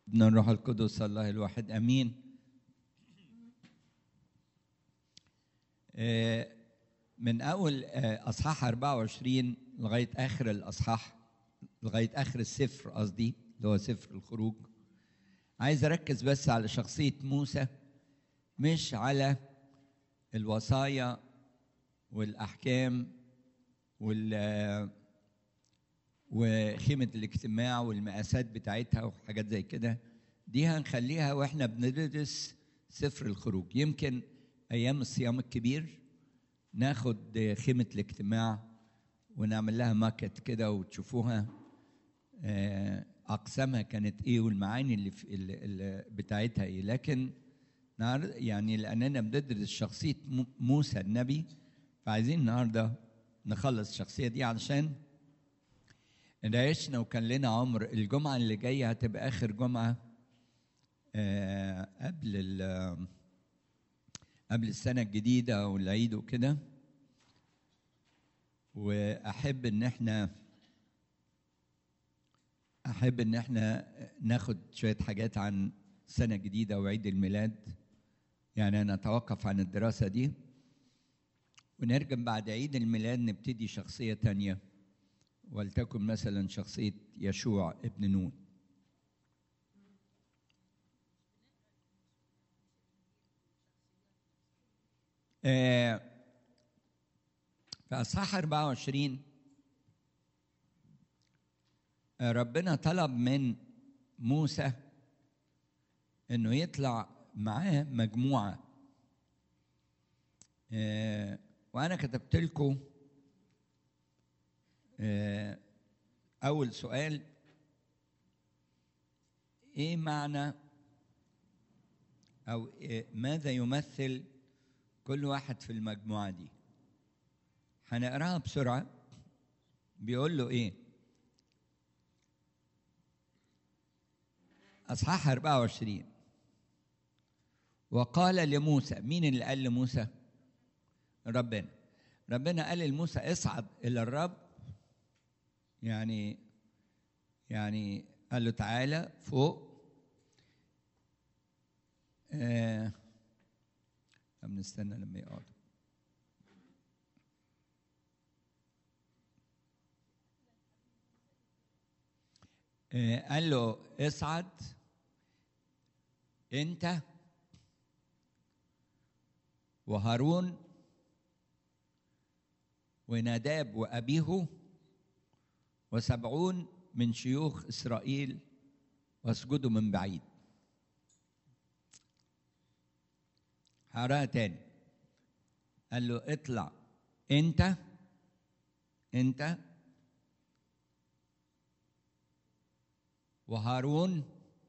ابن الروح القدس الله الواحد امين آه، من اول آه، اصحاح 24 لغايه اخر الاصحاح لغايه اخر السفر قصدي اللي هو سفر الخروج عايز اركز بس على شخصيه موسى مش على الوصايا والاحكام وال وخيمه الاجتماع والمقاسات بتاعتها وحاجات زي كده دي هنخليها واحنا بندرس سفر الخروج يمكن ايام الصيام الكبير ناخد خيمه الاجتماع ونعمل لها ماكت كده وتشوفوها آه، اقسامها كانت ايه والمعاني اللي, في اللي اللي بتاعتها ايه لكن نعر- يعني لاننا بندرس شخصيه مو- موسى النبي فعايزين النهارده نخلص الشخصيه دي علشان إن عشنا وكان لنا عمر الجمعه اللي جايه هتبقى اخر جمعه آه، قبل ال- قبل السنه الجديده والعيد وكده واحب ان احنا احب ان احنا ناخد شويه حاجات عن سنه جديده وعيد الميلاد يعني انا اتوقف عن الدراسه دي ونرجع بعد عيد الميلاد نبتدي شخصيه تانية ولتكن مثلا شخصيه يشوع ابن نون آه، في اصحاح 24 آه، ربنا طلب من موسى انه يطلع معاه مجموعه آه، وانا كتبت لكم آه، اول سؤال ايه معنى او إيه ماذا يمثل كل واحد في المجموعه دي هنقراها بسرعه بيقول له ايه اصحاح 24 وقال لموسى مين اللي قال لموسى ربنا ربنا قال لموسى اصعد الى الرب يعني يعني قال له تعالى فوق آه طب نستنى لما يقعد آه، قال له اصعد انت وهارون وناداب وابيه وسبعون من شيوخ اسرائيل واسجدوا من بعيد هقراها تاني قال له اطلع انت انت وهارون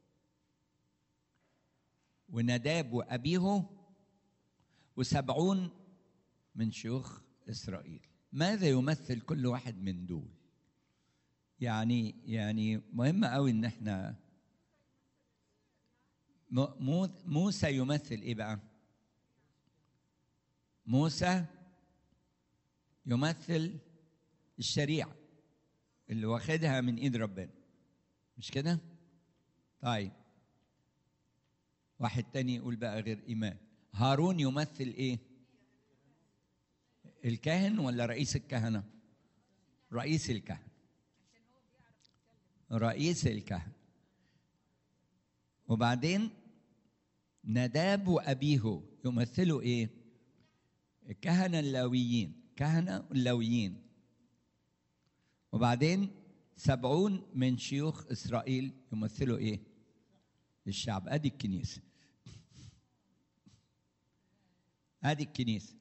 ونداب وأبيه وسبعون من شيوخ إسرائيل ماذا يمثل كل واحد من دول يعني يعني مهم قوي ان احنا م- مو- موسى يمثل ايه بقى موسى يمثل الشريعه اللي واخدها من ايد ربنا مش كده طيب واحد تاني يقول بقى غير ايمان هارون يمثل ايه الكاهن ولا رئيس الكهنه رئيس الكهنه رئيس الكهنه وبعدين نداب وابيه يمثلوا ايه الكهنه اللاويين كهنه اللاويين وبعدين سبعون من شيوخ اسرائيل يمثلوا ايه الشعب ادي الكنيسه ادي الكنيسه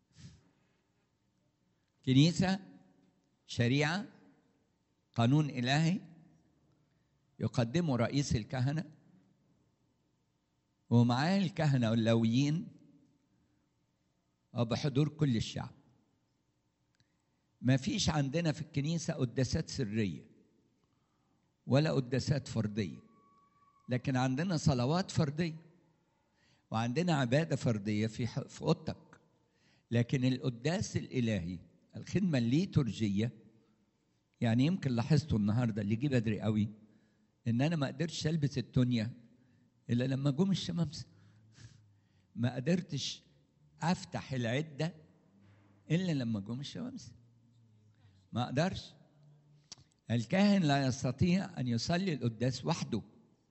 كنيسه شريعه قانون الهي يقدمه رئيس الكهنه ومعاه الكهنه واللاويين وبحضور كل الشعب ما فيش عندنا في الكنيسة قداسات سرية ولا قداسات فردية لكن عندنا صلوات فردية وعندنا عبادة فردية في ح- في أوضتك لكن القداس الإلهي الخدمة الليتورجية يعني يمكن لاحظتوا النهاردة اللي جه بدري قوي ان انا ما قدرتش البس التونيا الا لما جم الشمامسه ما قدرتش افتح العده الا لما جم الشمامسه ما اقدرش الكاهن لا يستطيع ان يصلي القداس وحده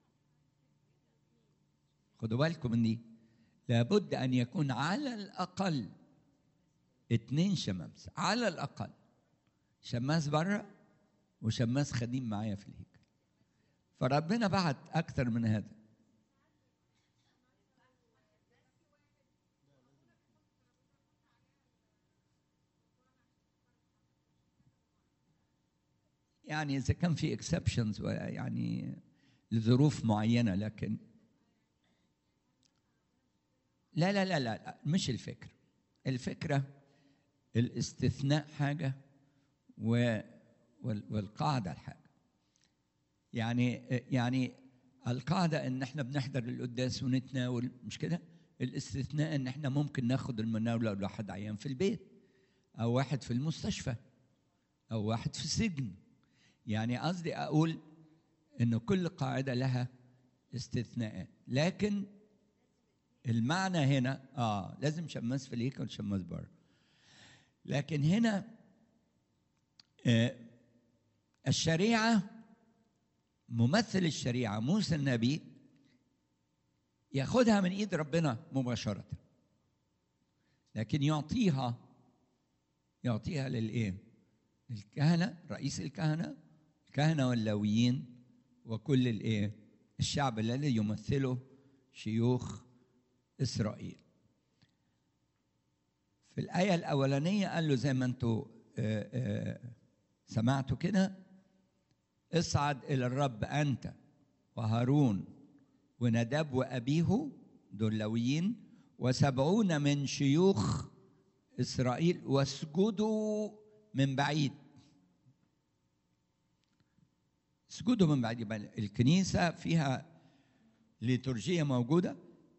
خدوا بالكم من دي لابد ان يكون على الاقل اتنين شمامسه على الاقل شماس بره وشماس خديم معايا في الهيكل فربنا بعت اكتر من هذا يعني اذا كان في اكسبشنز يعني لظروف معينه لكن لا لا لا لا مش الفكره الفكره الاستثناء حاجه و والقاعده الحاجه يعني يعني القاعده ان احنا بنحضر القداس ونتناول مش كده الاستثناء ان احنا ممكن ناخد المناوله لواحد عيان في البيت او واحد في المستشفى او واحد في السجن يعني قصدي اقول ان كل قاعده لها استثناءات لكن المعنى هنا اه لازم شماس في الهيكل وشماس بره لكن هنا آه الشريعه ممثل الشريعه موسى النبي ياخدها من ايد ربنا مباشره لكن يعطيها يعطيها للايه للكهنه رئيس الكهنه الكهنه واللاويين وكل الايه الشعب الذي يمثله شيوخ اسرائيل في الايه الاولانيه قال له زي ما انتم سمعتوا كده اصعد الى الرب انت وهارون ونداب وابيه دول لاويين وسبعون من شيوخ اسرائيل واسجدوا من بعيد اسجدوا من بعيد يبقى الكنيسه فيها ليتورجيه موجوده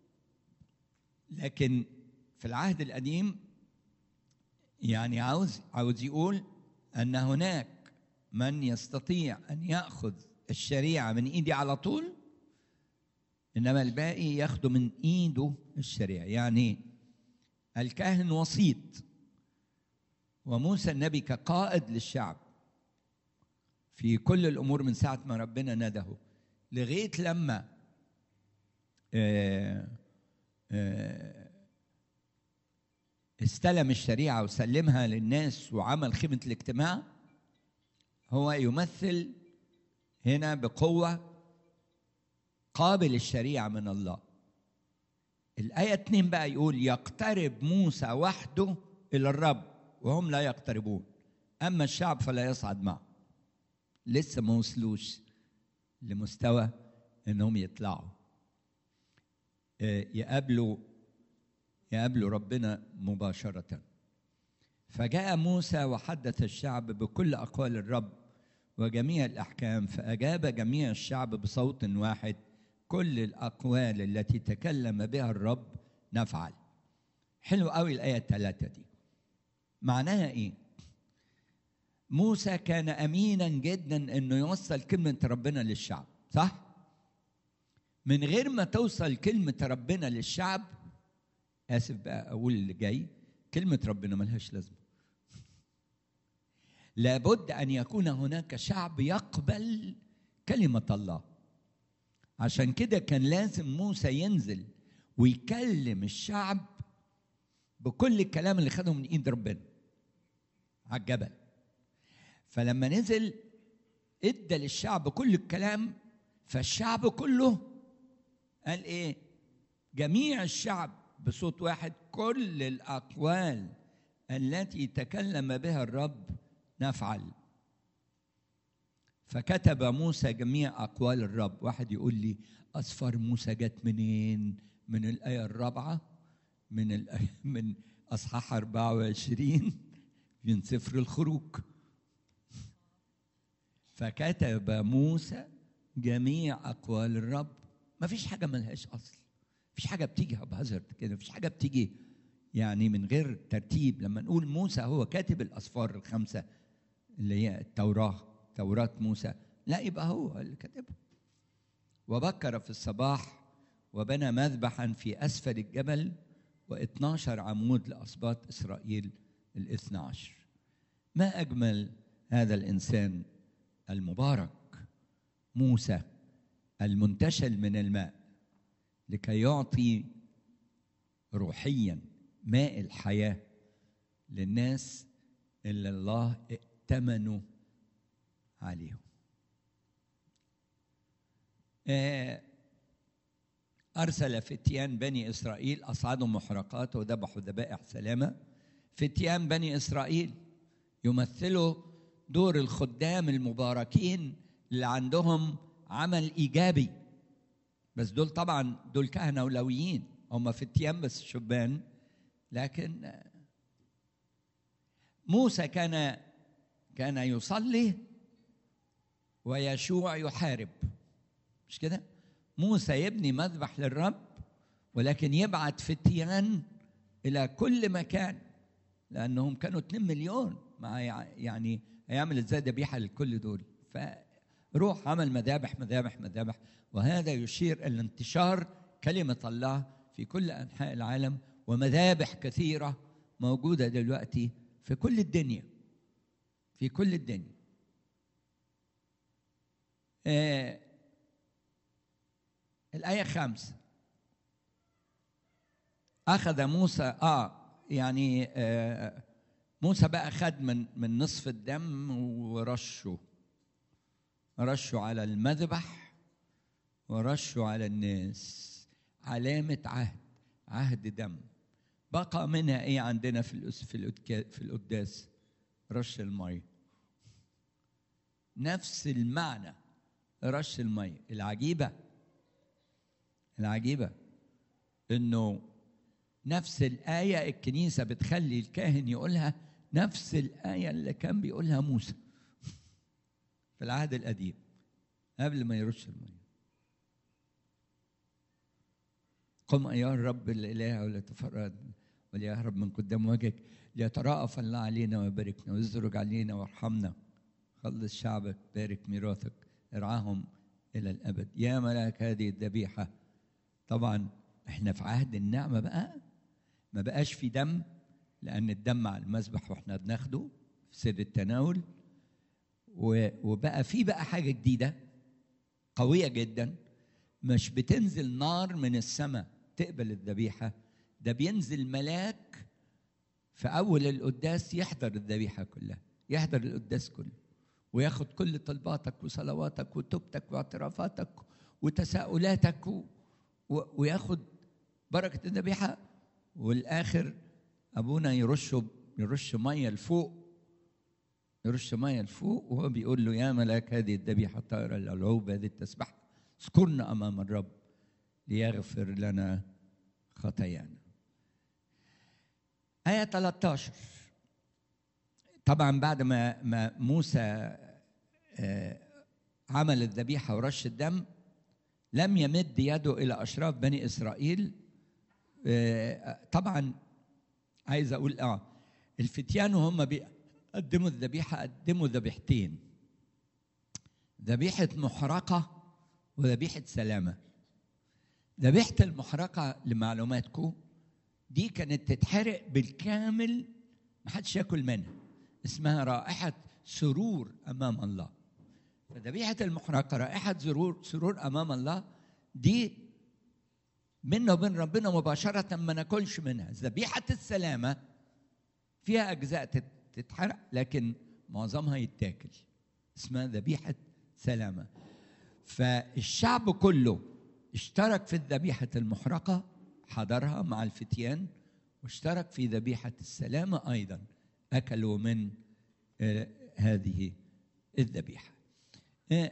لكن في العهد القديم يعني عاوز عاوز يقول ان هناك من يستطيع ان ياخذ الشريعه من ايدي على طول انما الباقي ياخده من ايده الشريعه يعني الكاهن وسيط وموسى النبي كقائد للشعب في كل الامور من ساعه ما ربنا نده لغايه لما آه آه استلم الشريعه وسلمها للناس وعمل خيمه الاجتماع هو يمثل هنا بقوه قابل الشريعه من الله الايه اتنين بقى يقول يقترب موسى وحده الى الرب وهم لا يقتربون اما الشعب فلا يصعد معه لسه ما وصلوش لمستوى انهم يطلعوا يقابلوا يقابلوا ربنا مباشرة فجاء موسى وحدث الشعب بكل أقوال الرب وجميع الأحكام فأجاب جميع الشعب بصوت واحد كل الأقوال التي تكلم بها الرب نفعل حلو قوي الآية الثلاثة دي معناها إيه؟ موسى كان أمينا جدا إنه يوصل كلمة ربنا للشعب صح؟ من غير ما توصل كلمة ربنا للشعب آسف بقى أقول اللي جاي كلمة ربنا ملهاش لازمة لابد أن يكون هناك شعب يقبل كلمة الله عشان كده كان لازم موسى ينزل ويكلم الشعب بكل الكلام اللي خده من ايد ربنا على الجبل فلما نزل ادى للشعب كل الكلام فالشعب كله قال ايه جميع الشعب بصوت واحد كل الاقوال التي تكلم بها الرب نفعل فكتب موسى جميع اقوال الرب واحد يقول لي اصفار موسى جت منين من الايه الرابعه من الآية من اصحاح 24 من سفر الخروج فكتب موسى جميع اقوال الرب ما فيش حاجه ملهاش اصل فيش حاجه بتيجي بهزرد كده فيش حاجه بتيجي يعني من غير ترتيب لما نقول موسى هو كاتب الاسفار الخمسه اللي هي التوراه توراة موسى لا يبقى هو اللي كاتبها وبكر في الصباح وبنى مذبحا في أسفل الجبل واثناشر عمود لأسباط إسرائيل الاثنى عشر ما أجمل هذا الإنسان المبارك موسى المنتشل من الماء لكي يعطي روحيا ماء الحياة للناس اللي الله ائتمنوا عليهم أرسل فتيان بني إسرائيل أصعدوا محرقات وذبحوا ذبائح سلامة فتيان بني إسرائيل يمثلوا دور الخدام المباركين اللي عندهم عمل إيجابي بس دول طبعا دول كهنة ولويين هم فتيان بس شبان لكن موسى كان كان يصلي ويشوع يحارب مش كده موسى يبني مذبح للرب ولكن يبعت فتيان الى كل مكان لانهم كانوا 2 مليون مع يعني هيعمل ازاي ذبيحه لكل دول فروح عمل مذابح مذابح مذابح وهذا يشير الى انتشار كلمه الله في كل انحاء العالم ومذابح كثيره موجوده دلوقتي في كل الدنيا في كل الدنيا آه الآية خمسة أخذ موسى آه يعني آه موسى بقى خد من من نصف الدم ورشه رشه على المذبح ورشه على الناس علامة عهد عهد دم بقى منها ايه عندنا في الأس في في القداس رش الميه نفس المعنى رش الميه العجيبه العجيبه انه نفس الايه الكنيسه بتخلي الكاهن يقولها نفس الايه اللي كان بيقولها موسى في العهد القديم قبل ما يرش الميه قم ايها الرب الاله ولا تفرد وليهرب من قدام وجهك ليتراءف الله علينا ويباركنا ويزرج علينا وارحمنا خلص شعبك بارك ميراثك ارعاهم الى الابد يا ملاك هذه الذبيحه طبعا احنا في عهد النعمه بقى ما بقاش في دم لان الدم على المذبح واحنا بناخده في سر التناول وبقى في بقى حاجه جديده قويه جدا مش بتنزل نار من السماء تقبل الذبيحه ده بينزل ملاك في اول القداس يحضر الذبيحه كلها يحضر القداس كله وياخد كل طلباتك وصلواتك وتوبتك واعترافاتك وتساؤلاتك و... و... وياخد بركه الذبيحه والاخر ابونا يرش يرش ميه لفوق يرش ميه لفوق وهو بيقول له يا ملاك هذه الذبيحه الطاهره العلوب هذه التسبحه اذكرنا امام الرب ليغفر لنا خطايانا آية 13 طبعا بعد ما ما موسى عمل الذبيحة ورش الدم لم يمد يده إلى أشراف بني إسرائيل طبعا عايز أقول آه الفتيان وهم بيقدموا الذبيحة قدموا ذبيحتين ذبيحة محرقة وذبيحة سلامة ذبيحة المحرقة لمعلوماتكم دي كانت تتحرق بالكامل ما حدش ياكل منها اسمها رائحة سرور أمام الله فذبيحة المحرقة رائحة سرور سرور أمام الله دي بيننا وبين ربنا مباشرة ما ناكلش منها ذبيحة السلامة فيها أجزاء تتحرق لكن معظمها يتاكل اسمها ذبيحة سلامة فالشعب كله اشترك في الذبيحة المحرقة حضرها مع الفتيان واشترك في ذبيحة السلامة أيضا أكلوا من آه هذه الذبيحة آه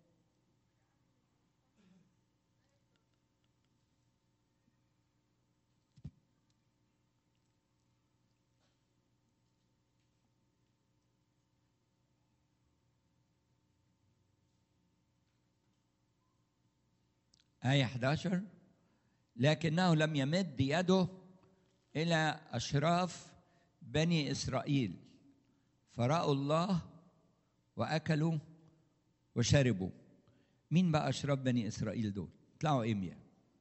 آية 11 لكنه لم يمد يده إلى أشراف بني إسرائيل فرأوا الله وأكلوا وشربوا مين بقى اشراف بني اسرائيل دول طلعوا اميا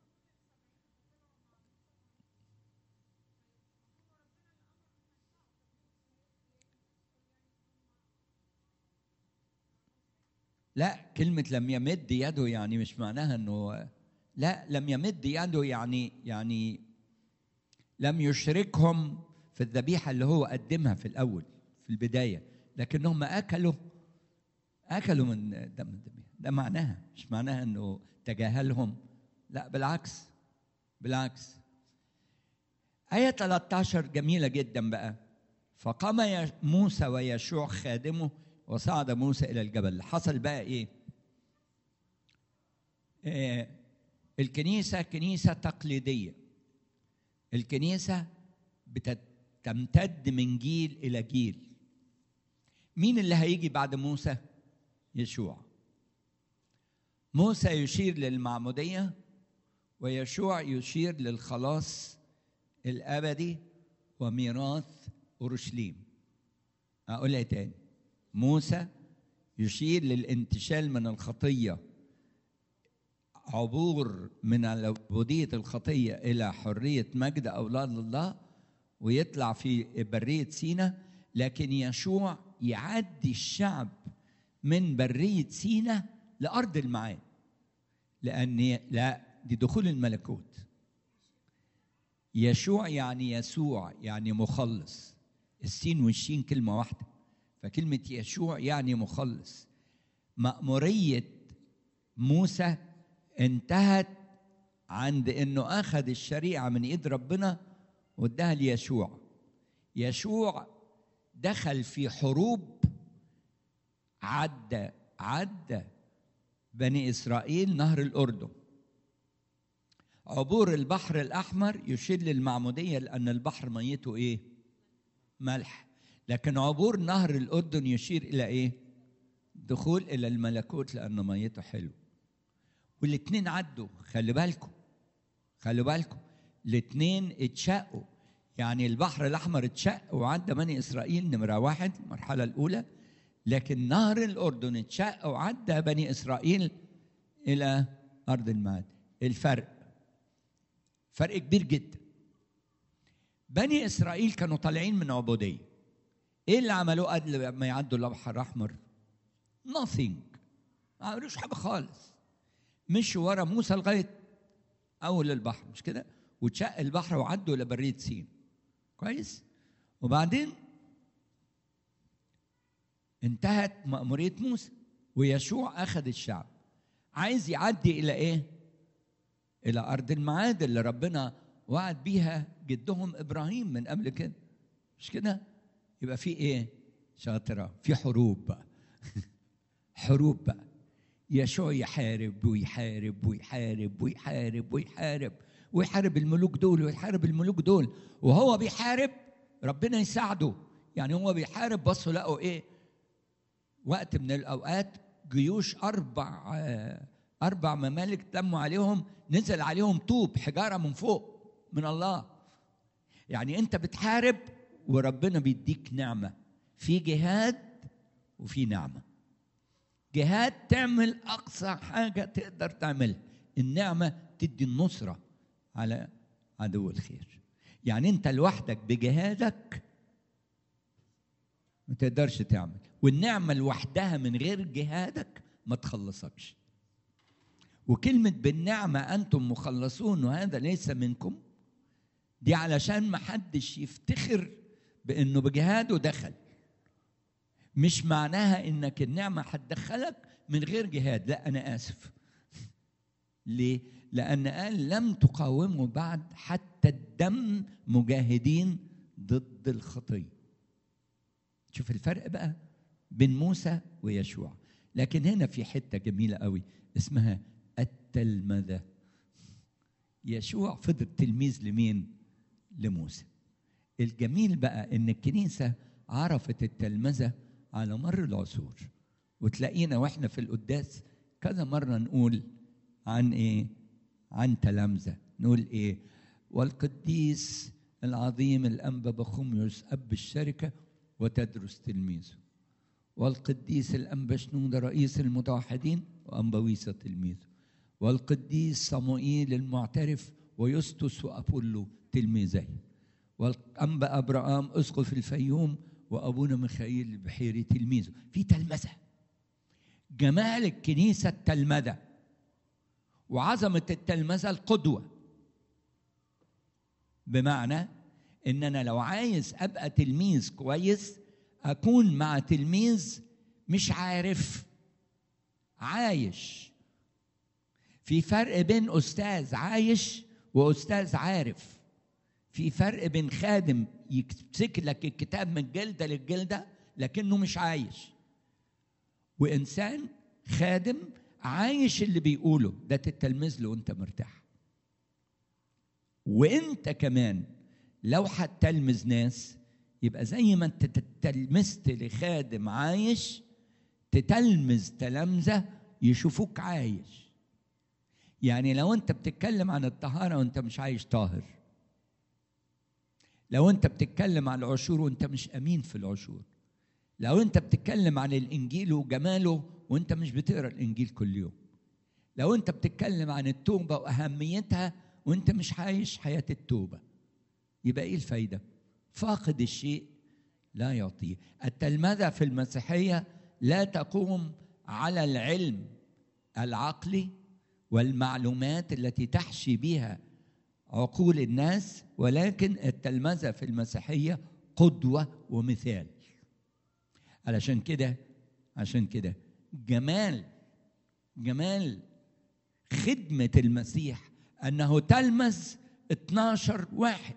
لا كلمة لم يمد يده يعني مش معناها انه لا لم يمد يده يعني يعني لم يشركهم في الذبيحة اللي هو قدمها في الأول في البداية لكنهم أكلوا أكلوا من دم الذبيحة ده معناها مش معناها انه تجاهلهم لا بالعكس بالعكس آية 13 جميلة جدا بقى فقام موسى ويشوع خادمه وصعد موسى إلى الجبل حصل بقى إيه؟ إيه الكنيسة كنيسة تقليدية الكنيسة بتمتد من جيل إلى جيل مين اللي هيجي بعد موسى؟ يشوع موسى يشير للمعمودية ويشوع يشير للخلاص الأبدي وميراث أورشليم أقولها تاني موسى يشير للانتشال من الخطية عبور من عبودية الخطية إلى حرية مجد أولاد الله ويطلع في برية سينا لكن يشوع يعدي الشعب من برية سينا لأرض المعاد لأن لا دي دخول الملكوت يشوع يعني يسوع يعني مخلص السين والشين كلمة واحدة فكلمة يشوع يعني مخلص مأمورية موسى انتهت عند انه اخذ الشريعة من ايد ربنا واداها ليشوع يشوع دخل في حروب عدى عدى بني اسرائيل نهر الاردن عبور البحر الاحمر يشير للمعموديه لان البحر ميته ايه ملح لكن عبور نهر الاردن يشير الى ايه دخول الى الملكوت لان ميته حلو والاثنين عدوا خلي بالكم خلي بالكم الاثنين اتشقوا يعني البحر الاحمر اتشق وعدى بني اسرائيل نمره واحد المرحله الاولى لكن نهر الاردن اتشق وعدى بني اسرائيل الى ارض المعاد الفرق فرق كبير جدا بني اسرائيل كانوا طالعين من عبوديه ايه اللي عملوه قبل ما يعدوا البحر الاحمر nothing ما عملوش حاجه خالص مشوا ورا موسى لغايه اول البحر مش كده واتشق البحر وعدوا الى بريه سين كويس وبعدين انتهت مأمورية موسى ويشوع أخذ الشعب عايز يعدي إلى إيه؟ إلى أرض المعاد اللي ربنا وعد بيها جدهم إبراهيم من قبل كده مش كده؟ يبقى في إيه؟ شاطرة في حروب بقى حروب بقى يشوع يحارب ويحارب ويحارب ويحارب ويحارب ويحارب الملوك دول ويحارب الملوك دول وهو بيحارب ربنا يساعده يعني هو بيحارب بصوا لقوا ايه وقت من الاوقات جيوش اربع اربع ممالك تموا عليهم نزل عليهم طوب حجاره من فوق من الله يعني انت بتحارب وربنا بيديك نعمه في جهاد وفي نعمه جهاد تعمل اقصى حاجه تقدر تعملها النعمه تدي النصره على عدو الخير يعني انت لوحدك بجهادك ما تقدرش تعمل والنعمه لوحدها من غير جهادك ما تخلصكش وكلمة بالنعمة أنتم مخلصون وهذا ليس منكم دي علشان ما حدش يفتخر بأنه بجهاده دخل مش معناها انك النعمه هتدخلك من غير جهاد لا انا اسف ليه لان قال لم تقاوموا بعد حتى الدم مجاهدين ضد الخطيه شوف الفرق بقى بين موسى ويشوع لكن هنا في حته جميله قوي اسمها التلمذه يشوع فضل تلميذ لمين لموسى الجميل بقى ان الكنيسه عرفت التلمذه على مر العصور وتلاقينا واحنا في القداس كذا مره نقول عن ايه عن تلامذه نقول ايه والقديس العظيم الانبا بخوميوس اب الشركه وتدرس تلميذه والقديس الانبا شنوده رئيس المتوحدين وأنبويسة تلميذه والقديس صموئيل المعترف ويسطس وأبولو تلميذيه والأنبا أبرام أسقف الفيوم وأبونا ميخائيل البحيري تلميذه في تلمذة جمال الكنيسة التلمذة وعظمة التلمذة القدوة بمعنى ان انا لو عايز ابقى تلميذ كويس اكون مع تلميذ مش عارف عايش في فرق بين استاذ عايش واستاذ عارف في فرق بين خادم يمسك لك الكتاب من جلده للجلده لكنه مش عايش وانسان خادم عايش اللي بيقوله ده تتلمذ له وانت مرتاح وانت كمان لو هتلمذ ناس يبقى زي ما انت تلمذت لخادم عايش تتلمذ تلامذه يشوفوك عايش يعني لو انت بتتكلم عن الطهاره وانت مش عايش طاهر لو انت بتتكلم عن العشور وانت مش امين في العشور لو انت بتتكلم عن الانجيل وجماله وانت مش بتقرا الانجيل كل يوم لو انت بتتكلم عن التوبه واهميتها وانت مش عايش حياه التوبه يبقى ايه الفايده فاقد الشيء لا يعطيه التلمذه في المسيحيه لا تقوم على العلم العقلي والمعلومات التي تحشي بها عقول الناس ولكن التلمذه في المسيحيه قدوه ومثال علشان كده عشان كده جمال جمال خدمه المسيح انه تلمذ 12 واحد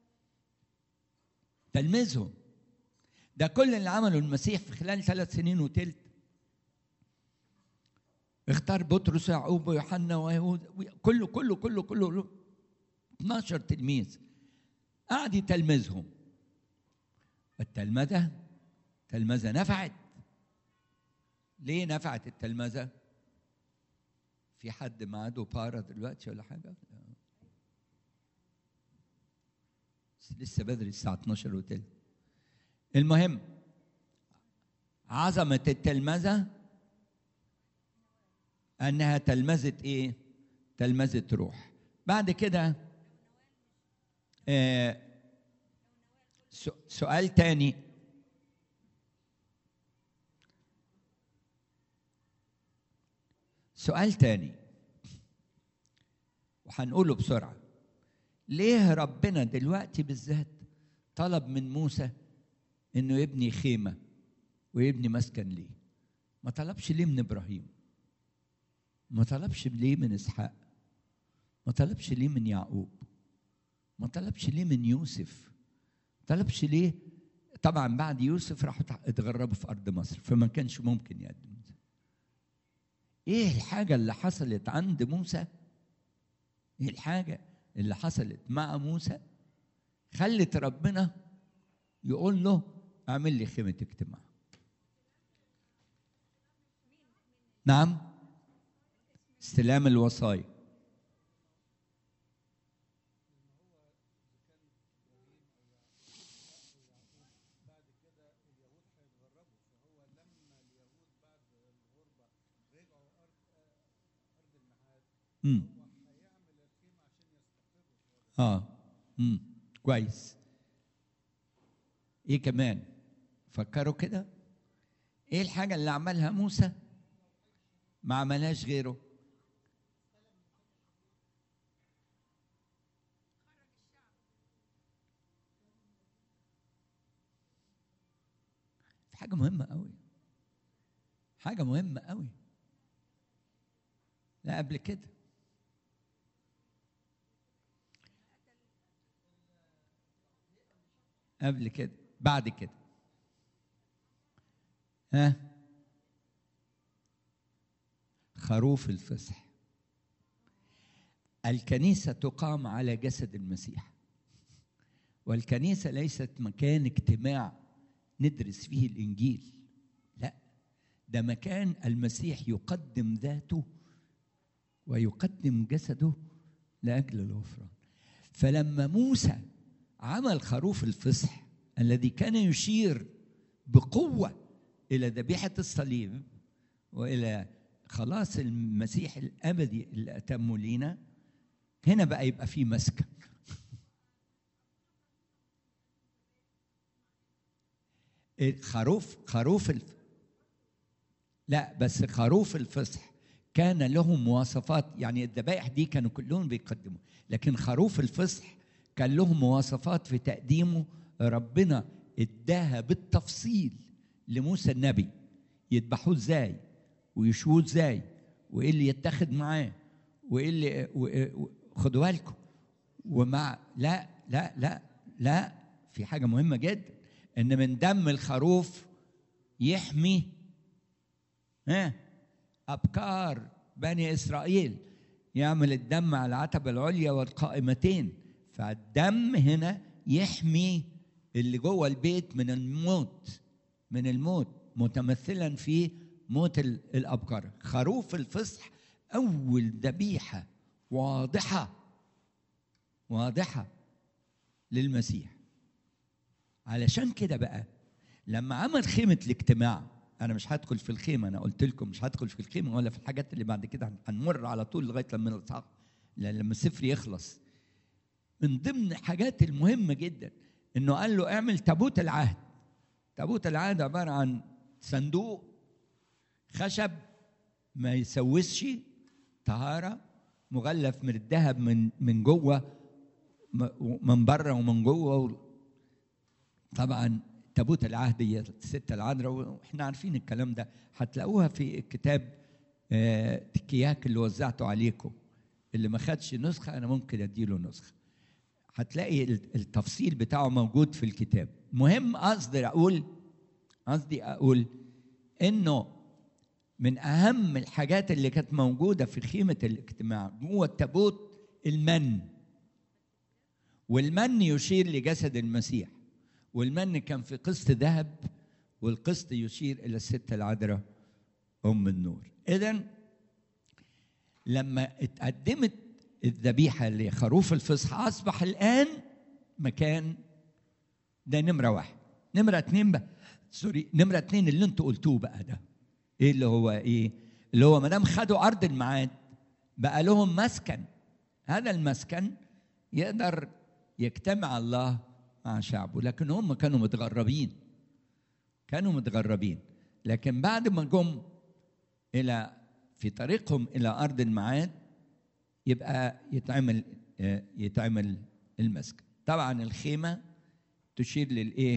تلمذهم ده كل اللي عمله المسيح في خلال ثلاث سنين وتلت اختار بطرس ويعقوب ويوحنا ويهوذا كله كله كله كله 12 تلميذ قعد يتلمذهم التلمذة تلمذة نفعت ليه نفعت التلمذة؟ في حد معاده بارا دلوقتي ولا حاجة؟ لسه بدري الساعة 12 وتلت المهم عظمة التلمذة أنها تلمذة إيه؟ تلمذة روح بعد كده آه سؤال تاني سؤال تاني وهنقوله بسرعة ليه ربنا دلوقتي بالذات طلب من موسى انه يبني خيمة ويبني مسكن ليه ما طلبش ليه من ابراهيم ما طلبش ليه من اسحاق ما طلبش ليه من يعقوب ما طلبش ليه من يوسف طلبش ليه طبعا بعد يوسف راحوا اتغربوا في ارض مصر فما كانش ممكن يقدم ايه الحاجه اللي حصلت عند موسى ايه الحاجه اللي حصلت مع موسى خلت ربنا يقول له اعمل لي خيمه اجتماع نعم استلام الوصايا امم اه امم كويس ايه كمان فكروا كده ايه الحاجه اللي عملها موسى ما عملهاش غيره في حاجه مهمه قوي حاجه مهمه قوي لا قبل كده قبل كده بعد كده ها خروف الفصح الكنيسة تقام على جسد المسيح والكنيسة ليست مكان اجتماع ندرس فيه الإنجيل لا ده مكان المسيح يقدم ذاته ويقدم جسده لأجل الغفران فلما موسى عمل خروف الفصح الذي كان يشير بقوة إلى ذبيحة الصليب وإلى خلاص المسيح الابدي اللي اتمه لينا هنا بقى يبقى فيه مسكن خروف خروف الف... لا بس خروف الفصح كان له مواصفات يعني الذبائح دي كانوا كلهم بيقدموا لكن خروف الفصح كان له مواصفات في تقديمه ربنا اداها بالتفصيل لموسى النبي يذبحوه ازاي ويشووه ازاي وايه اللي يتخذ معاه وايه اللي و... خدوا بالكم ومع لا لا لا لا في حاجه مهمه جدا ان من دم الخروف يحمي ها ابكار بني اسرائيل يعمل الدم على العتبه العليا والقائمتين فالدم هنا يحمي اللي جوه البيت من الموت من الموت متمثلا في موت الابكار خروف الفصح اول ذبيحه واضحه واضحه للمسيح علشان كده بقى لما عمل خيمه الاجتماع انا مش هدخل في الخيمه انا قلت لكم مش هدخل في الخيمه ولا في الحاجات اللي بعد كده هنمر على طول لغايه لما الاصحاح لما السفر يخلص من ضمن الحاجات المهمه جدا انه قال له اعمل تابوت العهد تابوت العهد عباره عن صندوق خشب ما يسوسش طهاره مغلف من الذهب من من جوه من بره ومن جوه طبعا تابوت العهد هي الستة العذراء واحنا عارفين الكلام ده هتلاقوها في الكتاب كياك اللي وزعته عليكم اللي ما خدش نسخة أنا ممكن أديله نسخة هتلاقي التفصيل بتاعه موجود في الكتاب مهم قصدي أقول قصدي أقول إنه من أهم الحاجات اللي كانت موجودة في خيمة الاجتماع جوه التابوت المن والمن يشير لجسد المسيح والمن كان في قسط ذهب والقسط يشير الى الست العذراء ام النور اذا لما اتقدمت الذبيحه لخروف الفصح اصبح الان مكان ده نمره واحد نمره اتنين بقى سوري نمره اتنين اللي انتوا قلتوه بقى ده ايه اللي هو ايه اللي هو ما دام خدوا ارض الميعاد بقى لهم مسكن هذا المسكن يقدر يجتمع الله مع شعبه لكن هم كانوا متغربين كانوا متغربين لكن بعد ما جم الى في طريقهم الى ارض الميعاد يبقى يتعمل يتعمل المسكن طبعا الخيمه تشير للايه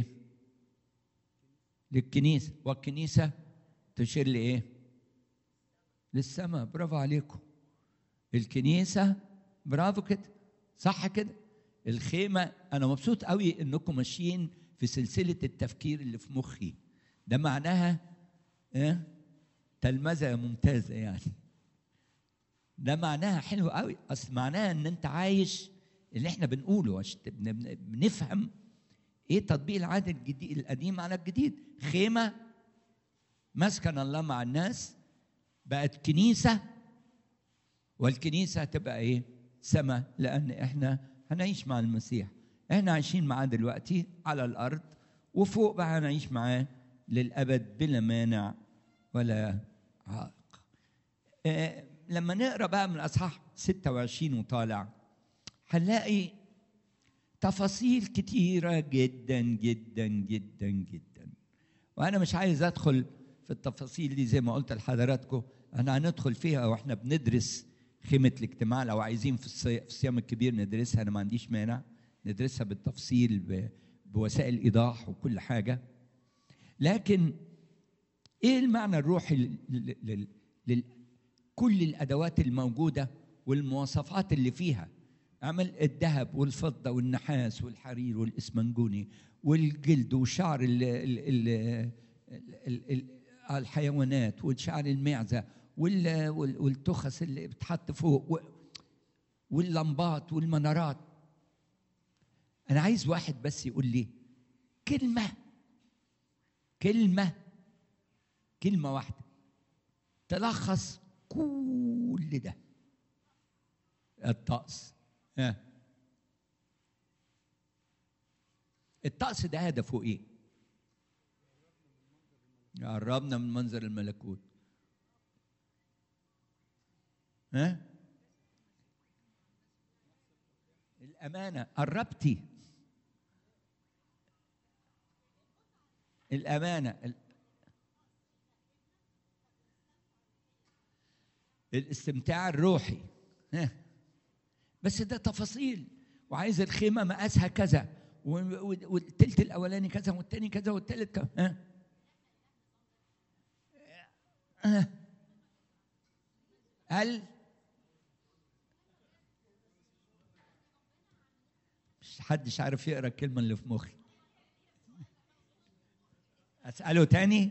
للكنيسه والكنيسه تشير لايه للسماء برافو عليكم الكنيسه برافو كده صح كده الخيمة أنا مبسوط قوي إنكم ماشيين في سلسلة التفكير اللي في مخي ده معناها إيه؟ تلمذة ممتازة يعني ده معناها حلو قوي أصل معناها إن أنت عايش اللي إحنا بنقوله بنفهم إيه تطبيق العهد الجديد القديم على الجديد خيمة مسكن الله مع الناس بقت كنيسة والكنيسة هتبقى إيه؟ سماء لأن إحنا هنعيش مع المسيح احنا عايشين معاه دلوقتي على الارض وفوق بقى هنعيش معاه للابد بلا مانع ولا عائق آه لما نقرا بقى من الاصحاح 26 وطالع هنلاقي تفاصيل كتيرة جدا جدا جدا جدا وأنا مش عايز أدخل في التفاصيل دي زي ما قلت لحضراتكم أنا هندخل فيها وإحنا بندرس خيمة الاجتماع لو عايزين في الصيام الكبير ندرسها أنا ما عنديش مانع ندرسها بالتفصيل بوسائل إيضاح وكل حاجة لكن إيه المعنى الروحي لكل الأدوات الموجودة والمواصفات اللي فيها عمل الذهب والفضة والنحاس والحرير والإسمنجوني والجلد وشعر ال ال ال ال ال الحيوانات وشعر المعزة والتخس اللي بتحط فوق واللمبات والمنارات أنا عايز واحد بس يقول لي كلمة كلمة كلمة واحدة تلخص كل ده الطقس ها الطقس ده هدفه ايه؟ قربنا من منظر الملكوت ها الأمانة قربتي الأمانة ال- الاستمتاع الروحي ها بس ده تفاصيل وعايز الخيمة مقاسها كذا و- و- والتلت الأولاني كذا والتاني كذا والتالت كذا ها ها هل مش حدش عارف يقرا الكلمه اللي في مخي اساله تاني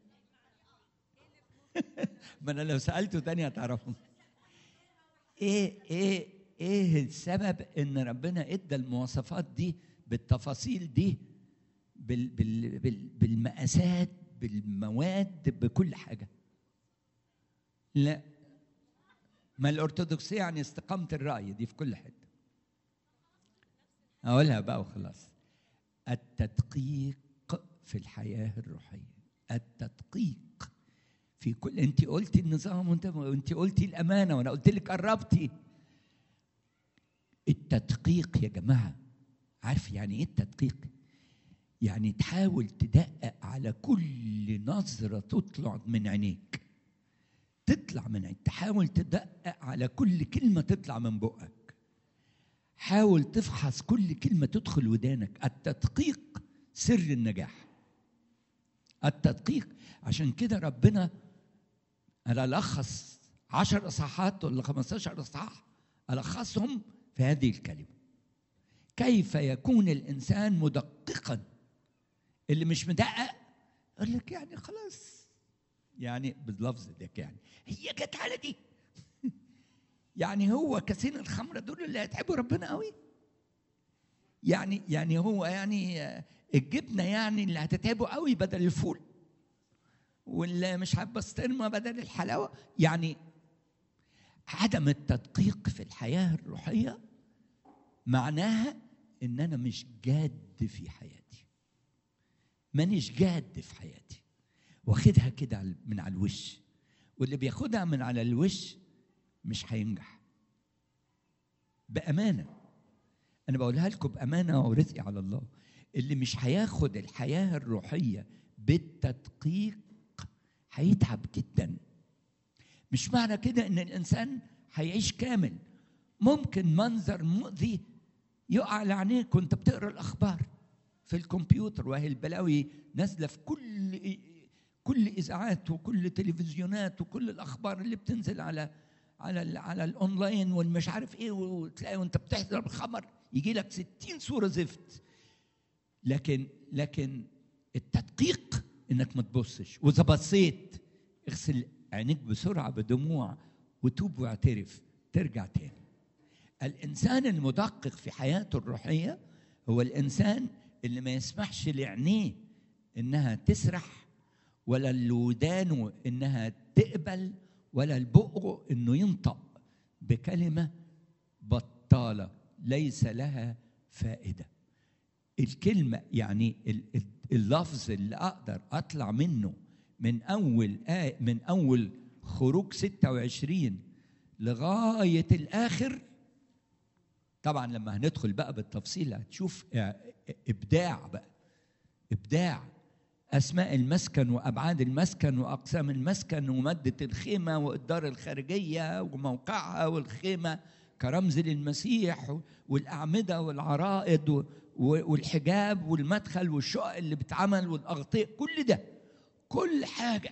ما انا لو سالته تاني هتعرفوا ايه ايه ايه السبب ان ربنا ادى المواصفات دي بالتفاصيل دي بال بال بال بالمقاسات بالمواد بكل حاجه لا ما الارثوذكسيه يعني استقامه الراي دي في كل حته اقولها بقى وخلاص التدقيق في الحياه الروحيه التدقيق في كل انت قلتي النظام وانت وانت قلتي الامانه وانا قلت لك قربتي التدقيق يا جماعه عارف يعني ايه التدقيق يعني تحاول تدقق على كل نظره تطلع من عينيك تطلع من عينيك تحاول تدقق على كل كلمه تطلع من بقك حاول تفحص كل كلمه تدخل ودانك التدقيق سر النجاح التدقيق عشان كده ربنا انا الخص عشر اصحاحات ولا 15 اصحاح الخصهم في هذه الكلمه كيف يكون الانسان مدققا اللي مش مدقق يقول لك يعني خلاص يعني باللفظ ده يعني هي جت على دي يعني هو كاسين الخمره دول اللي هيتعبوا ربنا قوي يعني يعني هو يعني آه، الجبنه يعني اللي هتتعبه قوي بدل الفول واللي مش هتبسطرمه بدل الحلاوه يعني عدم التدقيق في الحياه الروحيه معناها ان انا مش جاد في حياتي مانيش جاد في حياتي واخدها كده على- من على الوش واللي بياخدها من على الوش مش هينجح بامانه انا بقولها لكم بامانه ورزقي على الله اللي مش هياخد الحياه الروحيه بالتدقيق هيتعب جدا مش معنى كده ان الانسان هيعيش كامل ممكن منظر مؤذي يقع على عينيك وانت بتقرا الاخبار في الكمبيوتر وهي البلاوي نازله في كل كل اذاعات وكل تلفزيونات وكل الاخبار اللي بتنزل على على ال على الاونلاين والمش عارف ايه وتلاقي وانت بتحضر الخبر يجي لك 60 صوره زفت لكن لكن التدقيق انك ما تبصش واذا بصيت اغسل عينيك بسرعه بدموع وتوب واعترف ترجع تاني الانسان المدقق في حياته الروحيه هو الانسان اللي ما يسمحش لعينيه انها تسرح ولا لودانه انها تقبل ولا لبقه انه ينطق بكلمه بطاله ليس لها فائده الكلمه يعني ال- ال- اللفظ اللي اقدر اطلع منه من اول آية من اول خروج 26 لغايه الاخر طبعا لما هندخل بقى بالتفصيل هتشوف ابداع بقى ابداع اسماء المسكن وابعاد المسكن واقسام المسكن وماده الخيمه والدار الخارجيه وموقعها والخيمه كرمز للمسيح والاعمده والعرائض و- و- والحجاب والمدخل والشقق اللي بتعمل والاغطيه كل ده كل حاجه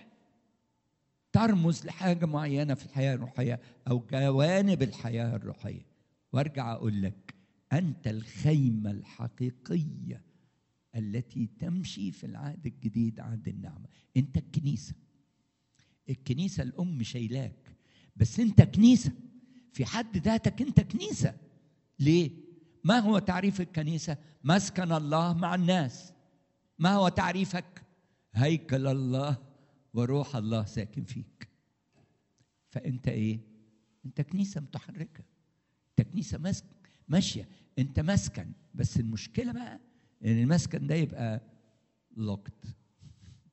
ترمز لحاجه معينه في الحياه الروحيه او جوانب الحياه الروحيه وارجع اقول لك انت الخيمه الحقيقيه التي تمشي في العهد الجديد عهد النعمه انت الكنيسه الكنيسه الام شايلاك بس انت كنيسه في حد ذاتك انت كنيسه ليه ما هو تعريف الكنيسه مسكن الله مع الناس ما هو تعريفك هيكل الله وروح الله ساكن فيك فانت ايه انت كنيسه متحركه انت كنيسه ماسك ماشيه انت مسكن بس المشكله بقى ان المسكن ده يبقى لوكت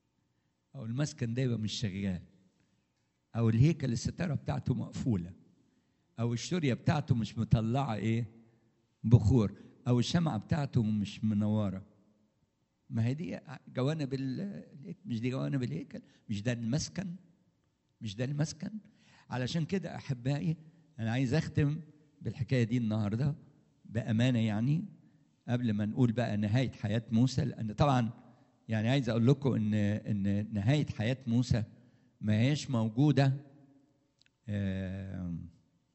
او المسكن ده يبقى مش شغال او الهيكل الستاره بتاعته مقفوله او الشوريه بتاعته مش مطلعه ايه بخور او الشمعه بتاعته مش منوره ما هي دي جوانب ال- مش دي جوانب الهيكل مش ده المسكن مش ده المسكن علشان كده احبائي انا عايز اختم بالحكايه دي النهارده بامانه يعني قبل ما نقول بقى نهايه حياه موسى لان طبعا يعني عايز اقول لكم ان ان نهايه حياه موسى ما هيش موجوده آم،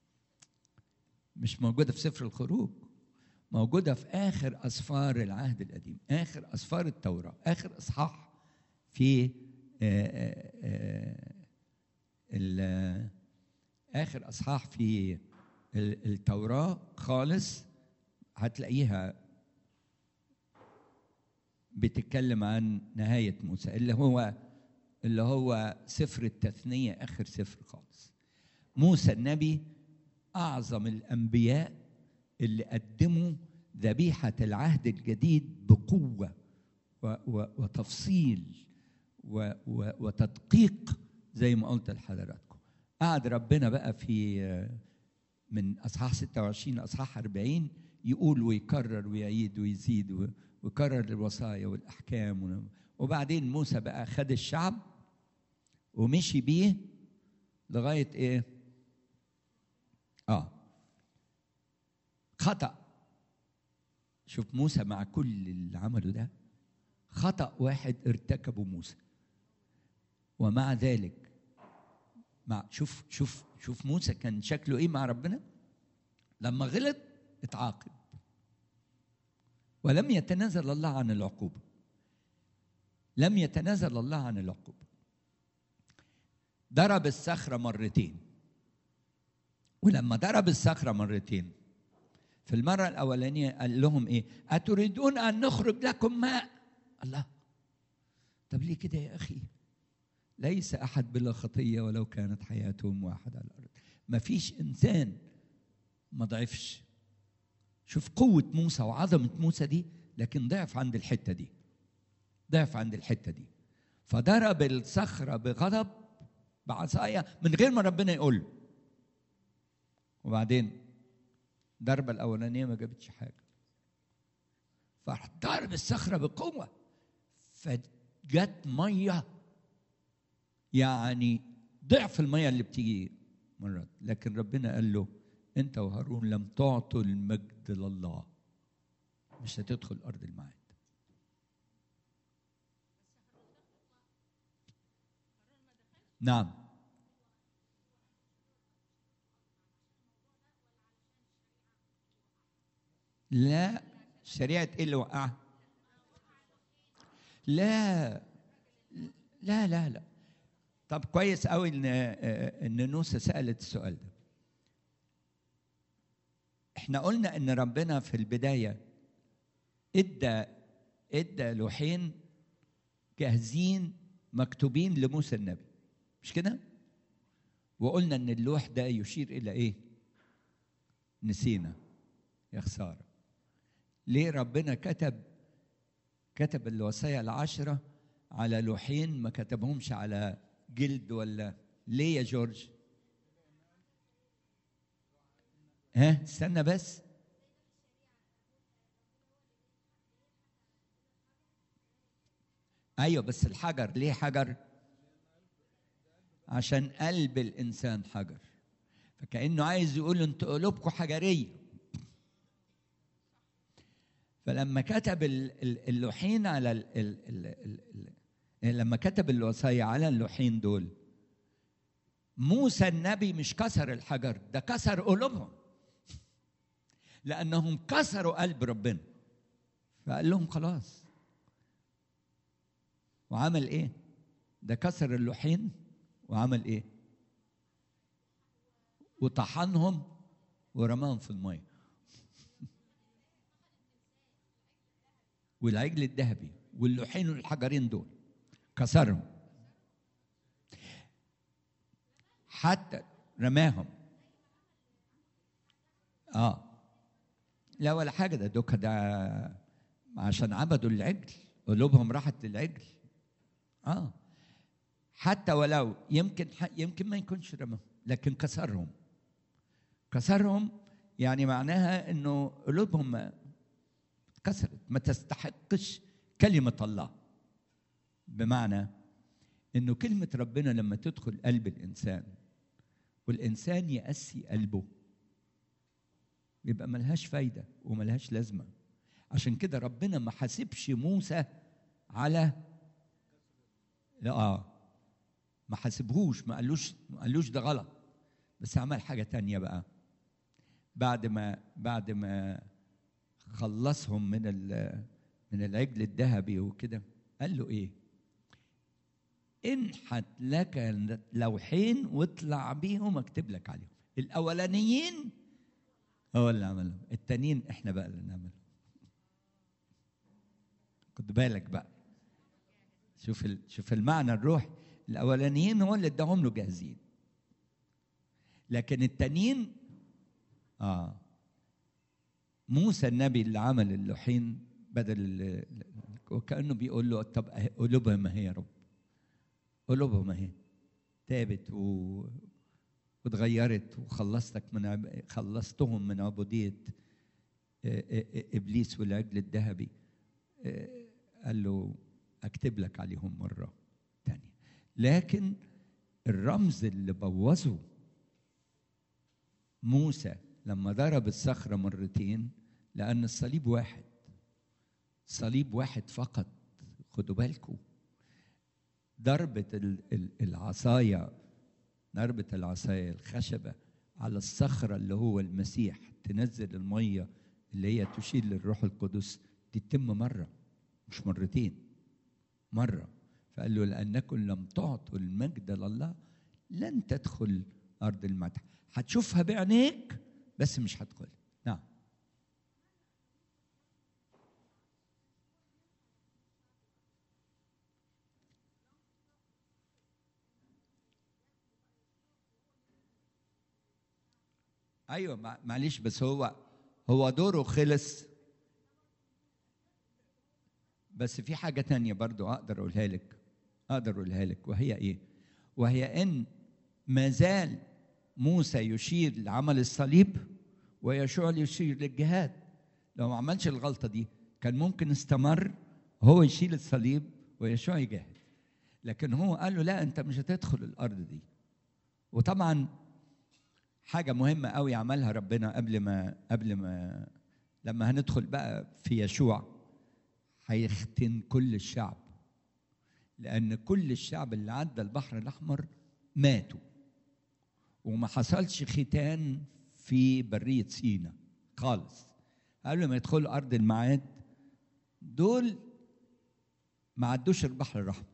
مش موجوده في سفر الخروج موجوده في اخر اسفار العهد القديم اخر اسفار التوراه اخر اصحاح في آه، آه، آه، ال- اخر اصحاح في ال- التوراه خالص هتلاقيها بتتكلم عن نهايه موسى اللي هو اللي هو سفر التثنيه اخر سفر خالص موسى النبي اعظم الانبياء اللي قدموا ذبيحه العهد الجديد بقوه و و وتفصيل و و وتدقيق زي ما قلت لحضراتكم قعد ربنا بقى في من اصحاح 26 لاصحاح 40 يقول ويكرر ويعيد ويزيد و- ويكرر الوصايا والاحكام و- وبعدين موسى بقى خد الشعب ومشي بيه لغايه ايه؟ اه خطأ شوف موسى مع كل اللي عمله ده خطأ واحد ارتكبه موسى ومع ذلك مع شوف شوف شوف موسى كان شكله ايه مع ربنا لما غلط اتعاقب ولم يتنازل الله عن العقوبة لم يتنازل الله عن العقوبة ضرب الصخرة مرتين ولما ضرب الصخرة مرتين في المرة الأولانية قال لهم إيه؟ أتريدون أن نخرج لكم ماء؟ الله طب ليه كده يا أخي؟ ليس أحد بلا خطية ولو كانت حياتهم واحدة على الأرض ما فيش إنسان ما ضعفش شوف قوة موسى وعظمة موسى دي لكن ضعف عند الحتة دي ضعف عند الحتة دي فضرب الصخرة بغضب بعصاية من غير ما ربنا يقول له وبعدين الضربة الأولانية ما جابتش حاجة فراح ضرب الصخرة بقوة فجت مية يعني ضعف المية اللي بتيجي مرات لكن ربنا قال له انت وهارون لم تعطوا المجد لله مش هتدخل ارض الميعاد نعم لا شريعة ايه اللي وقعها؟ لا لا لا لا طب كويس قوي ان ان نوسة سألت السؤال ده احنا قلنا ان ربنا في البداية ادى ادى لوحين جاهزين مكتوبين لموسى النبي مش كده؟ وقلنا ان اللوح ده يشير الى ايه؟ نسينا يا خساره ليه ربنا كتب كتب الوصايا العشره على لوحين ما كتبهمش على جلد ولا ليه يا جورج؟ ها استنى بس ايوه بس الحجر ليه حجر؟ عشان قلب الانسان حجر فكانه عايز يقول انتوا قلوبكم حجريه فلما كتب ال- ال- اللوحين على ال ال ال ال ال لما كتب الوصايا على اللوحين دول موسى النبي مش كسر الحجر ده كسر قلوبهم لانهم كسروا قلب ربنا فقال لهم خلاص وعمل ايه ده كسر اللوحين وعمل ايه وطحنهم ورماهم في الميه والعجل الذهبي واللوحين والحجرين دول كسرهم حتى رماهم اه لا ولا حاجه ده دوكا ده عشان عبدوا العجل قلوبهم راحت للعجل اه حتى ولو يمكن يمكن ما يكونش رماهم لكن كسرهم كسرهم يعني معناها انه قلوبهم كسرت ما تستحقش كلمه الله بمعنى انه كلمه ربنا لما تدخل قلب الانسان والانسان يقسي قلبه يبقى ملهاش فايده وملهاش لازمه عشان كده ربنا ما حاسبش موسى على لا اه ما حاسبهوش ما قالوش ما قالوش ده غلط بس عمل حاجه تانية بقى بعد ما بعد ما خلصهم من من العجل الذهبي وكده قال له ايه انحت لك لوحين واطلع بيهم اكتب لك عليهم الاولانيين هو اللي عملهم التانيين احنا بقى اللي نعملهم خد بالك بقى شوف ال... شوف المعنى الروح الاولانيين هو اللي اداهم له جاهزين لكن التانيين اه موسى النبي اللي عمل اللوحين بدل ال... وكانه بيقول له طب قلوبها ما هي يا رب قلوبها ما هي تابت و... واتغيرت وخلصتك من عب... خلصتهم من عبوديه ابليس والعجل الذهبي قال له اكتب لك عليهم مره تانية لكن الرمز اللي بوظه موسى لما ضرب الصخرة مرتين لأن الصليب واحد صليب واحد فقط خدوا بالكم ضربة العصاية ضربة العصاية الخشبة على الصخرة اللي هو المسيح تنزل المية اللي هي تشير للروح القدس دي تتم مرة مش مرتين مرة فقال له لأنكم لم تعطوا المجد لله لن تدخل أرض المدح هتشوفها بعينيك بس مش هتدخل نعم ايوه معلش بس هو هو دوره خلص بس في حاجة تانية برضو أقدر أقولها لك أقدر أقولها لك وهي إيه؟ وهي إن ما زال موسى يشير لعمل الصليب ويشوع يشير للجهاد لو ما عملش الغلطة دي كان ممكن استمر هو يشيل الصليب ويشوع يجاهد لكن هو قال له لا أنت مش هتدخل الأرض دي وطبعا حاجة مهمة قوي عملها ربنا قبل ما قبل ما لما هندخل بقى في يشوع هيختن كل الشعب لأن كل الشعب اللي عدى البحر الأحمر ماتوا وما حصلش ختان في برية سينا خالص قبل ما يدخلوا أرض الميعاد دول ما عدوش البحر الأحمر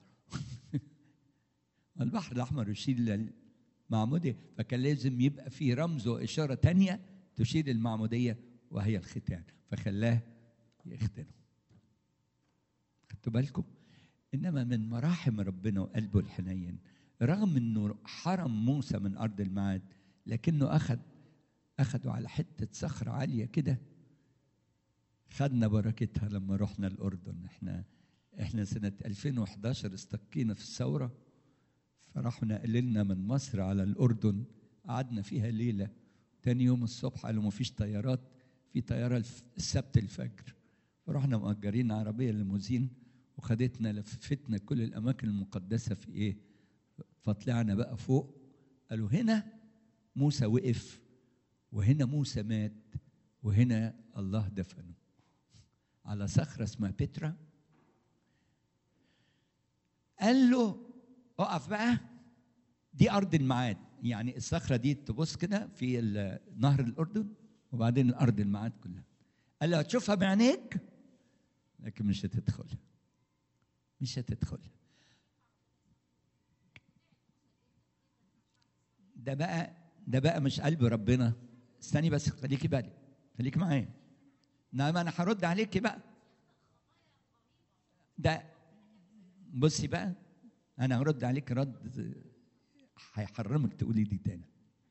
البحر الأحمر يشيل للمعمودية فكان لازم يبقى في رمز وإشارة تانية تشير للمعمودية وهي الختان فخلاه يختنه خدتوا بالكم انما من مراحم ربنا وقلبه الحنين رغم انه حرم موسى من ارض الميعاد لكنه اخذ اخذوا على حته صخره عاليه كده خدنا بركتها لما رحنا الاردن احنا احنا سنه 2011 استقينا في الثوره فراحوا نقلنا من مصر على الاردن قعدنا فيها ليله تاني يوم الصبح قالوا مفيش طيارات في طياره السبت الفجر فرحنا مأجرين عربيه ليموزين وخدتنا لفتنا كل الاماكن المقدسه في ايه فطلعنا بقى فوق قالوا هنا موسى وقف وهنا موسى مات وهنا الله دفنه على صخره اسمها بترا قال له اقف بقى دي ارض الميعاد يعني الصخره دي تبص كده في نهر الاردن وبعدين الارض الميعاد كلها قال له هتشوفها بعينيك لكن مش هتدخل مش هتدخل ده بقى ده بقى مش قلب ربنا استني بس خليكي بالك خليكي معايا نعم انا هرد عليكي بقى ده بصي بقى انا هرد عليك رد هيحرمك تقولي دي تاني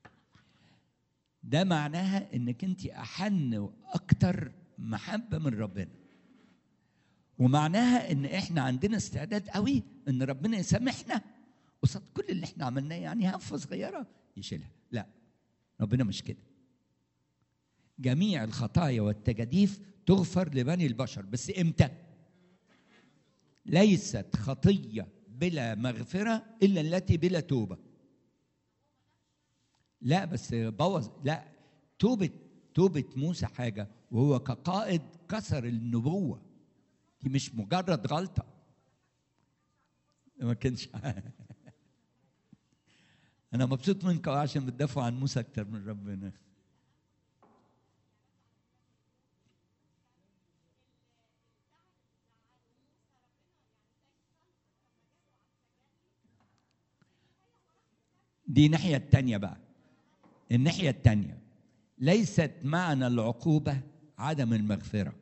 ده معناها انك انت احن واكتر محبه من ربنا ومعناها ان احنا عندنا استعداد قوي ان ربنا يسامحنا قصاد كل اللي احنا عملناه يعني هفه صغيره يشيلها لا ربنا مش كده جميع الخطايا والتجاديف تغفر لبني البشر بس امتى ليست خطيه بلا مغفره الا التي بلا توبه لا بس بوظ لا توبه توبه موسى حاجه وهو كقائد كسر النبوه دي مش مجرد غلطه ما كانش انا مبسوط منكم عشان بتدافعوا عن موسى اكتر من ربنا دي ناحية التانية بقى الناحية التانية ليست معنى العقوبة عدم المغفرة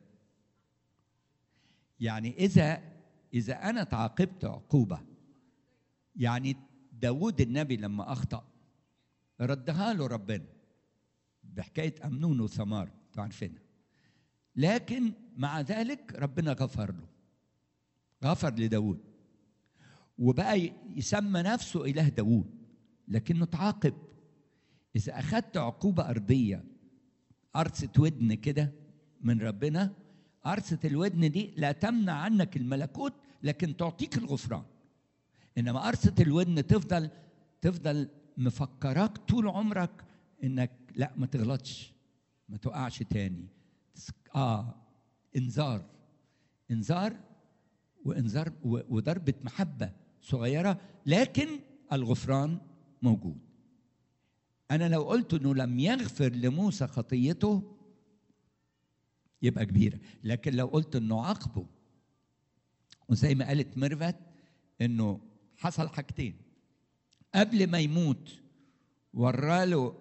يعني إذا إذا أنا تعاقبت عقوبة يعني داود النبي لما أخطأ ردها له ربنا بحكاية أمنون وثمار عارفينها لكن مع ذلك ربنا غفر له غفر لداود وبقى يسمى نفسه إله داود لكنه تعاقب إذا أخذت عقوبة أرضية قرصة ودن كده من ربنا قرصة الودن دي لا تمنع عنك الملكوت لكن تعطيك الغفران إنما قرصة الودن تفضل تفضل مفكراك طول عمرك إنك لا ما تغلطش ما تقعش تاني آه إنذار إنذار وإنذار وضربة محبة صغيرة لكن الغفران موجود أنا لو قلت إنه لم يغفر لموسى خطيته يبقى كبيرة لكن لو قلت إنه عاقبه وزي ما قالت ميرفت إنه حصل حاجتين قبل ما يموت وراله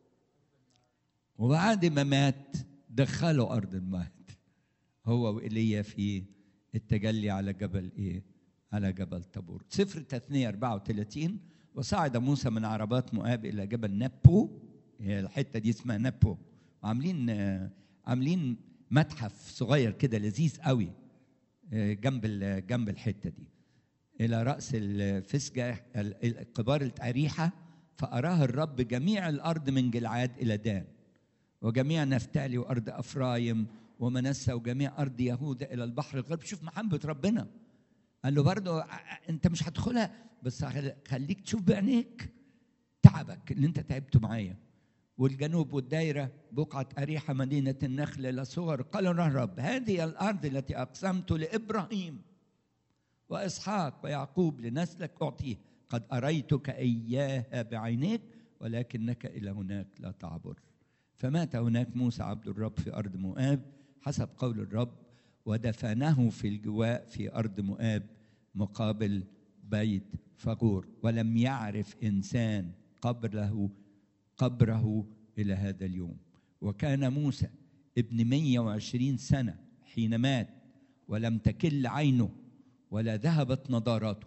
وبعد ما مات دخله أرض الموت هو وإيليا في التجلي على جبل إيه؟ على جبل طابور سفر تثنية 34 وصعد موسى من عربات مؤاب الى جبل نبو هي الحته دي اسمها نبو عاملين عاملين متحف صغير كده لذيذ قوي جنب جنب الحته دي الى راس الفسجه قبار الاريحه فاراها الرب جميع الارض من جلعاد الى دان وجميع نفتالي وارض افرايم ومنسى وجميع ارض يهوذا الى البحر الغرب شوف محبه ربنا قال له برضه انت مش هتدخلها بس خليك تشوف بعينيك تعبك اللي انت تعبته معايا والجنوب والدايرة بقعة أريحة مدينة النخل إلى صغر قال الرب هذه الأرض التي أقسمت لإبراهيم وإسحاق ويعقوب لنسلك أعطيه قد أريتك إياها بعينيك ولكنك إلى هناك لا تعبر فمات هناك موسى عبد الرب في أرض مؤاب حسب قول الرب ودفنه في الجواء في أرض مؤاب مقابل بيت فغور ولم يعرف إنسان قبره قبره إلى هذا اليوم وكان موسى ابن 120 سنة حين مات ولم تكل عينه ولا ذهبت نضاراته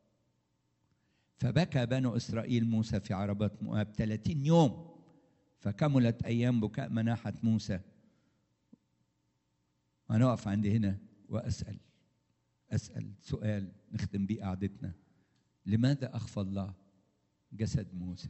فبكى بنو إسرائيل موسى في عربات مؤاب 30 يوم فكملت أيام بكاء مناحة موسى هنقف عند هنا وأسأل أسأل سؤال نختم بيه قعدتنا لماذا أخفى الله جسد موسى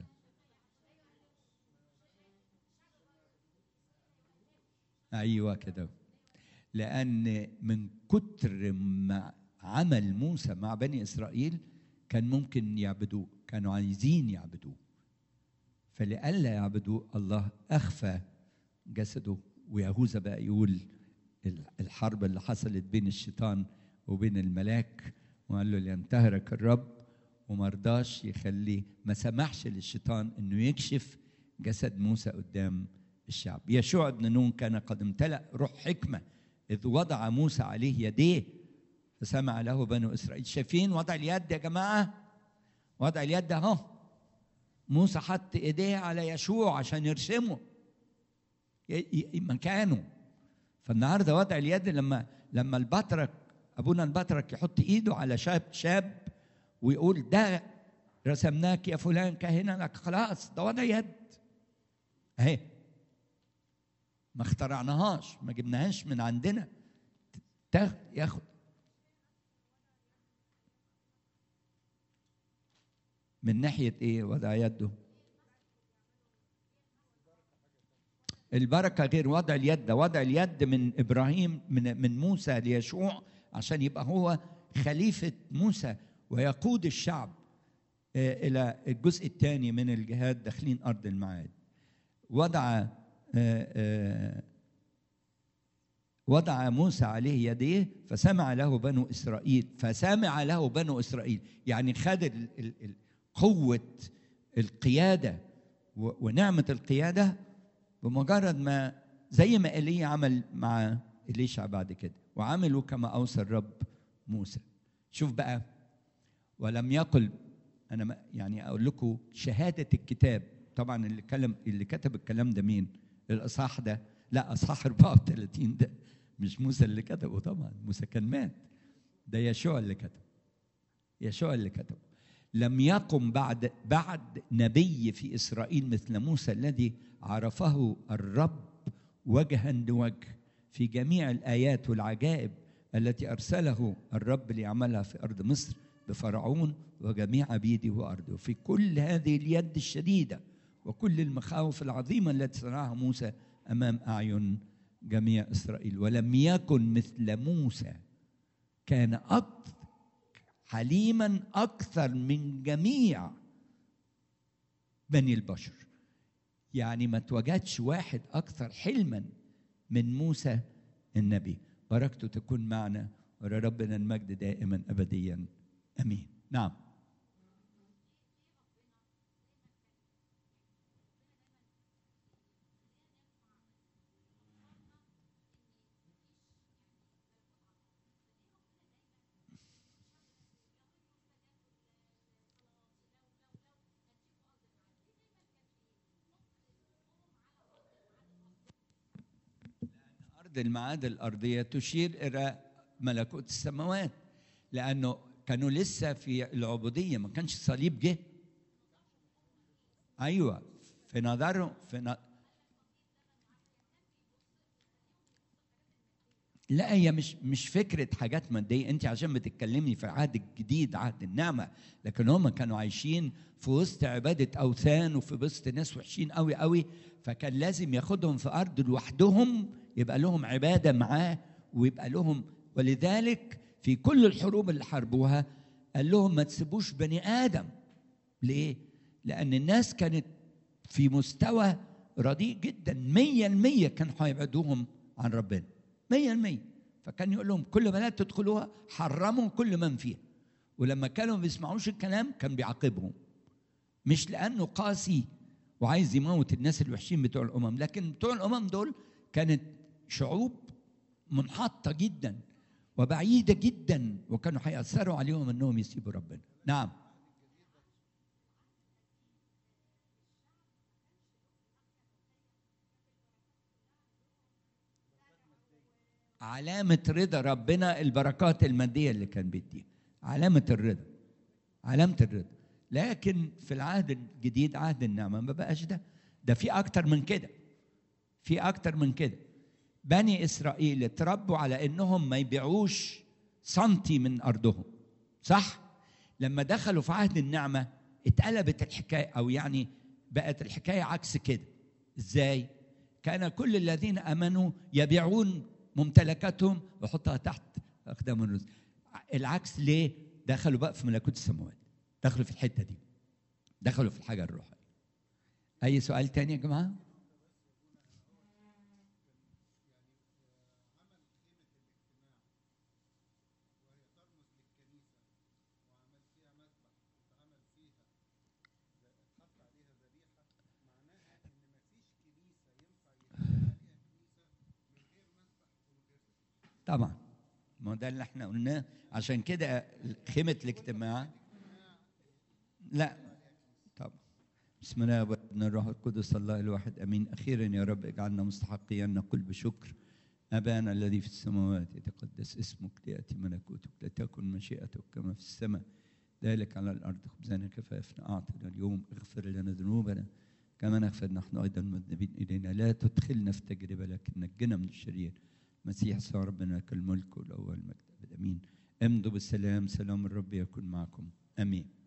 أيوة كده لأن من كتر ما عمل موسى مع بني إسرائيل كان ممكن يعبدوه كانوا عايزين يعبدوه فلئلا يعبدوه الله أخفى جسده ويهوذا بقى يقول الحرب اللي حصلت بين الشيطان وبين الملاك وقال له لينتهرك الرب وما رضاش يخليه ما سمحش للشيطان انه يكشف جسد موسى قدام الشعب يشوع بن نون كان قد امتلأ روح حكمة إذ وضع موسى عليه يديه فسمع له بنو إسرائيل شايفين وضع اليد يا جماعة وضع اليد أهو موسى حط إيديه على يشوع عشان يرسمه مكانه فالنهارده وضع اليد لما لما البطرك ابونا البطرك يحط ايده على شاب شاب ويقول ده رسمناك يا فلان كهنا لك خلاص ده وضع يد اهي ما اخترعناهاش ما جبناهاش من عندنا تاخد ياخد من ناحية إيه وضع يده البركه غير وضع اليد ده وضع اليد من ابراهيم من من موسى ليشوع عشان يبقى هو خليفه موسى ويقود الشعب آه، الى الجزء الثاني من الجهاد داخلين ارض الميعاد وضع آه، آه، وضع موسى عليه يديه فسمع له بنو اسرائيل فسمع له بنو اسرائيل يعني خد ال- ال- ال- قوه القياده و- ونعمه القياده بمجرد ما زي ما ايليا عمل مع اليشع بعد كده وعملوا كما اوصى الرب موسى شوف بقى ولم يقل انا ما- يعني اقول لكم شهاده الكتاب طبعا اللي كلم اللي كتب الكلام ده مين الاصحاح ده لا اصحاح 34 ده مش موسى اللي كتبه طبعا موسى كان مات ده يشوع اللي كتب يشوع اللي كتبه لم يقم بعد بعد نبي في اسرائيل مثل موسى الذي عرفه الرب وجها لوجه في جميع الايات والعجائب التي ارسله الرب ليعملها في ارض مصر بفرعون وجميع عبيده وارضه في كل هذه اليد الشديده وكل المخاوف العظيمه التي صنعها موسى امام اعين جميع اسرائيل ولم يكن مثل موسى كان أكثر حليما اكثر من جميع بني البشر يعني ما توجدش واحد اكثر حلما من موسى النبي بركته تكون معنا ولربنا المجد دائما ابديا امين نعم أرض المعاد الأرضية تشير إلى ملكوت السماوات لأنه كانوا لسه في العبودية ما كانش الصليب جه أيوة في نظرهم في ن... لا هي مش مش فكرة حاجات مادية أنت عشان بتتكلمي في العهد الجديد عهد النعمة لكن هم كانوا عايشين في وسط عبادة أوثان وفي وسط ناس وحشين قوي قوي فكان لازم ياخدهم في أرض لوحدهم يبقى لهم عبادة معاه ويبقى لهم ولذلك في كل الحروب اللي حاربوها قال لهم ما تسيبوش بني آدم ليه؟ لأن الناس كانت في مستوى رديء جدا مية المية كانوا هيبعدوهم عن ربنا مية المية فكان يقول لهم كل بلد تدخلوها حرموا كل من فيها ولما كانوا ما بيسمعوش الكلام كان بيعاقبهم مش لأنه قاسي وعايز يموت الناس الوحشين بتوع الأمم لكن بتوع الأمم دول كانت شعوب منحطة جدا وبعيدة جدا وكانوا هيأثروا عليهم أنهم يسيبوا ربنا نعم علامة رضا ربنا البركات المادية اللي كان بيديها علامة الرضا علامة الرضا لكن في العهد الجديد عهد النعمة ما بقاش ده ده في أكتر من كده في أكتر من كده بني إسرائيل اتربوا على إنهم ما يبيعوش سنتي من أرضهم صح؟ لما دخلوا في عهد النعمة اتقلبت الحكاية أو يعني بقت الحكاية عكس كده إزاي؟ كان كل الذين امنوا يبيعون ممتلكاتهم ويحطها تحت اقدام الرسل العكس ليه دخلوا بقى في ملكوت السماوات دخلوا في الحته دي دخلوا في الحاجه الروحيه اي سؤال تاني يا جماعه طبعا ما هو ده اللي احنا قلناه عشان كده خيمة الاجتماع لا طبعا بسم الله والابن الروح القدس الله الواحد امين اخيرا يا رب اجعلنا مستحقين نقول بشكر ابانا الذي في السماوات يتقدس اسمك لياتي ملكوتك لتكن مشيئتك كما في السماء ذلك على الارض خبزنا كفافنا اعطنا اليوم اغفر لنا ذنوبنا كما نغفر نحن ايضا المذنبين الينا لا تدخلنا في تجربه لكن نجنا من الشرير مسيح يسوع ربنا لك الملك والاول المجد ابد امين امضوا بالسلام سلام الرب يكون معكم امين